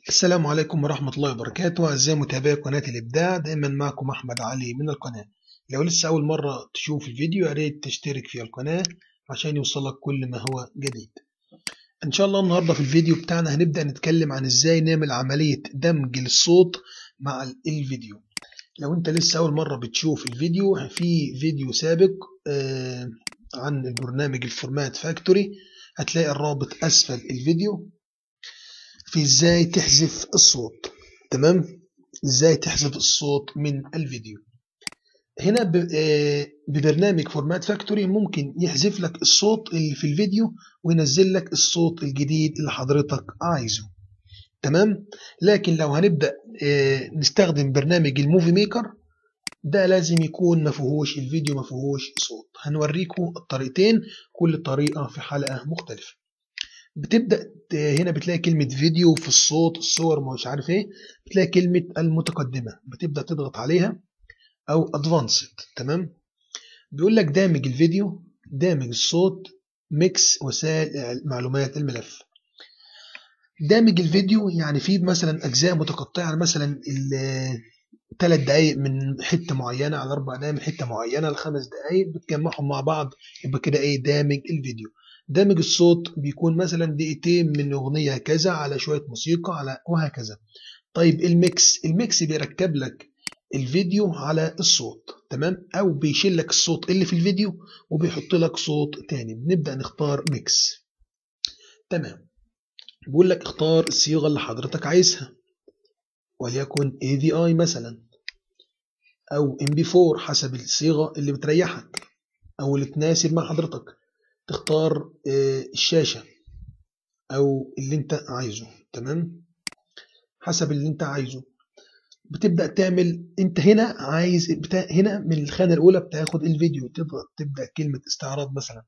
السلام عليكم ورحمة الله وبركاته أعزائي متابعي قناة الإبداع دايما معكم أحمد علي من القناة لو لسه أول مرة تشوف الفيديو يا ريت تشترك في القناة عشان يوصلك كل ما هو جديد إن شاء الله النهاردة في الفيديو بتاعنا هنبدأ نتكلم عن إزاي نعمل عملية دمج للصوت مع الفيديو لو أنت لسه أول مرة بتشوف الفيديو في فيديو سابق آه عن البرنامج الفورمات فاكتوري هتلاقي الرابط أسفل الفيديو في ازاي تحذف الصوت تمام ازاي تحذف الصوت من الفيديو هنا ببرنامج فورمات فاكتوري ممكن يحذف لك الصوت اللي في الفيديو وينزل لك الصوت الجديد اللي حضرتك عايزه تمام لكن لو هنبدأ نستخدم برنامج الموفي ميكر ده لازم يكون ما فيهوش الفيديو ما فيهوش صوت هنوريكم الطريقتين كل طريقة في حلقة مختلفة بتبدا هنا بتلاقي كلمه فيديو في الصوت الصور مش عارف ايه بتلاقي كلمه المتقدمه بتبدا تضغط عليها او ادفانسد تمام بيقول لك دامج الفيديو دامج الصوت ميكس وسائل معلومات الملف دامج الفيديو يعني في مثلا اجزاء متقطعه مثلا ثلاث دقايق من حته معينه على اربع دقايق من حته معينه لخمس دقايق بتجمعهم مع بعض يبقى كده ايه دامج الفيديو دامج الصوت بيكون مثلا دقيقتين من أغنية كذا على شوية موسيقى على وهكذا طيب الميكس الميكس بيركب لك الفيديو على الصوت تمام أو بيشيل لك الصوت اللي في الفيديو وبيحط لك صوت تاني بنبدأ نختار ميكس تمام بيقول لك اختار الصيغة اللي حضرتك عايزها وليكن AVI مثلا أو MP4 حسب الصيغة اللي بتريحك أو اللي تناسب مع حضرتك تختار الشاشة أو اللي أنت عايزه تمام حسب اللي أنت عايزه بتبدأ تعمل أنت هنا عايز بتا... هنا من الخانة الأولى بتاخد الفيديو تضغط تبدأ كلمة استعراض مثلا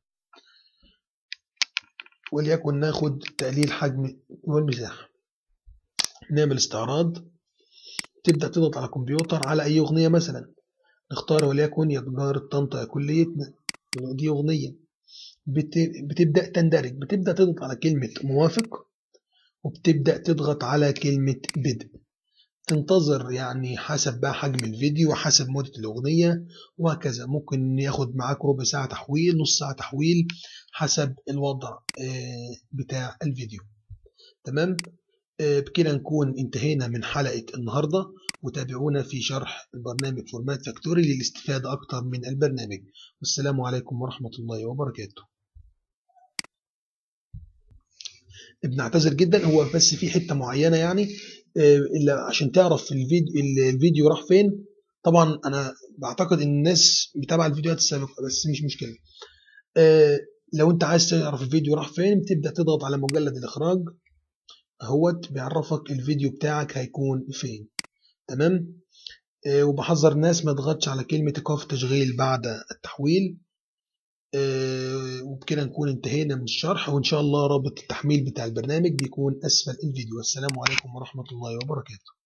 وليكن ناخد تقليل حجم والمساحة نعمل استعراض تبدأ تضغط على الكمبيوتر على أي أغنية مثلا نختار وليكن يا تجارة طنطا يا كليتنا دي أغنية بتبدأ تندرج بتبدأ تضغط على كلمة موافق وبتبدأ تضغط على كلمة بدء تنتظر يعني حسب بقى حجم الفيديو وحسب مدة الأغنية وهكذا ممكن ياخد معاك ربع ساعة تحويل نص ساعة تحويل حسب الوضع بتاع الفيديو تمام بكده نكون انتهينا من حلقة النهاردة وتابعونا في شرح البرنامج فورمات فاكتوري للاستفادة أكثر من البرنامج والسلام عليكم ورحمة الله وبركاته بنعتذر جدا هو بس في حتة معينة يعني إلا عشان تعرف الفيديو, الفيديو راح فين طبعا أنا بعتقد إن الناس بتابع الفيديوهات السابقة بس مش مشكلة لو أنت عايز تعرف الفيديو راح فين بتبدأ تضغط على مجلد الإخراج اهوت بيعرفك الفيديو بتاعك هيكون فين تمام أه وبحذر الناس ما تضغطش على كلمة إيقاف تشغيل بعد التحويل أه وبكده نكون انتهينا من الشرح وإن شاء الله رابط التحميل بتاع البرنامج بيكون أسفل الفيديو والسلام عليكم ورحمة الله وبركاته